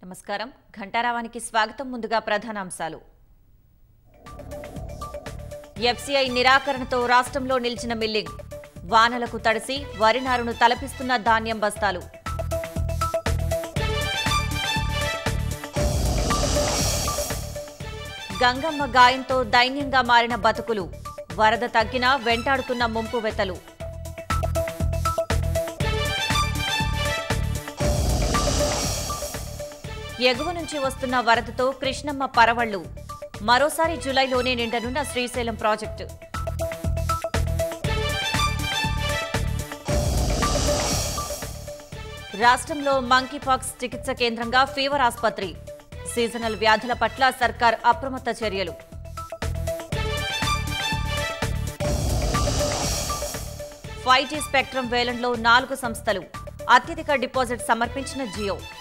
నమస్కారం ఘంటారావానికి స్వాగతం ముందుగా ప్రధానాంశాలు ఎఫ్సీఐ నిరాకరణతో రాష్ట్రంలో నిలిచిన మిల్లింగ్ వానలకు తడిసి వరి నారును తలపిస్తున్న ధాన్యం బస్తాలు గంగమ్మ గాయంతో దైన్యంగా మారిన బతుకులు వరద తగ్గినా వెంటాడుతున్న ముంపు వెతలు ఎగువ నుంచి వస్తున్న వరదతో కృష్ణమ్మ పరవళ్లు మరోసారి జూలైలోనే నిండనున్న శ్రీశైలం ప్రాజెక్టు రాష్ట్రంలో మంకీపాక్స్ చికిత్స కేంద్రంగా ఫీవర్ ఆసుపత్రి సీజనల్ వ్యాధుల పట్ల సర్కార్ అప్రమత్త చర్యలు ఫైవ్ జీ స్పెక్ట్రమ్ వేలంలో నాలుగు సంస్థలు అత్యధిక డిపాజిట్ సమర్పించిన జియో